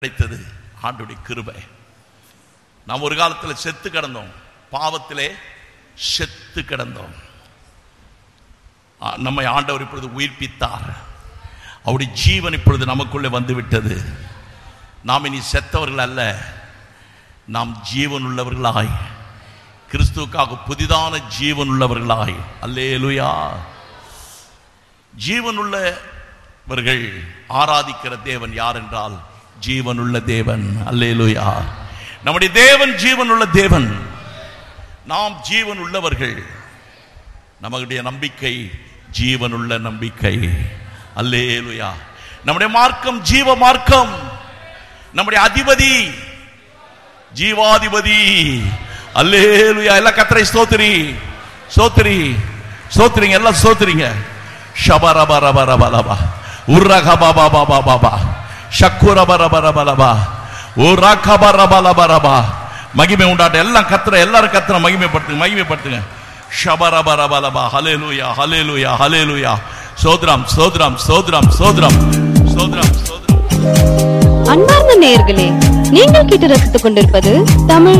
கிடைத்தது ஆண்டுடைய கிருபை நாம் ஒரு காலத்தில் செத்து கிடந்தோம் பாவத்திலே செத்து கிடந்தோம் ஆ, நம்மை ஆண்டவர் இப்பொழுது உயிர்ப்பித்தார் அவருடைய ஜீவன் இப்பொழுது நமக்குள்ளே வந்து விட்டது நாம் இனி செத்தவர்கள் அல்ல நாம் ஜீவன் உள்ளவர்களாய் கிறிஸ்துவுக்காக புதிதான ஜீவன் உள்ளவர்களாய் அல்லேலுயா ஜீவனுள்ளவர்கள் ஆராதிக்கிற தேவன் யார் என்றால் ஜீவனுள்ள தேவன் அல்லேலுயா நம்முடைய தேவன் ஜீவனுள்ள தேவன் நாம் ஜீவன் உள்ளவர்கள் நம்முடைய நம்பிக்கை ஜீவனுள்ள நம்பிக்கை அல்லேலுயா நம்முடைய மார்க்கம் ஜீவ மார்க்கம் நம்முடைய அதிபதி ஜீவாதிபதி அல்லேலுயா எல்லாம் கத்தரை ஸ்தோத்திரி ஸ்தோத்திரி ஸ்தோத்திரிங்க எல்லாம் ஸ்தோத்திரிங்க ஷபரபரபரபலபா உர்ரகபபபபபா ஷக்குரபரபரபலபா உரகபரபலபரபா மகிமை உண்டாட்ட எல்லாம் கத்துற எல்லாரும் கத்துற மகிமைப்படுத்துங்க மகிமைப்படுத்துங்க ஷபரபரபலபா ஹலேலுயா ஹலேலுயா ஹலேலுயா சோத்ரம் சோத்ரம் சோத்ரம் சோத்ரம் சோத்ரம் சோத்ரம் அன்பார்ந்த நேயர்களே நீங்கள் கேட்டு ரசித்துக் கொண்டிருப்பது தமிழ்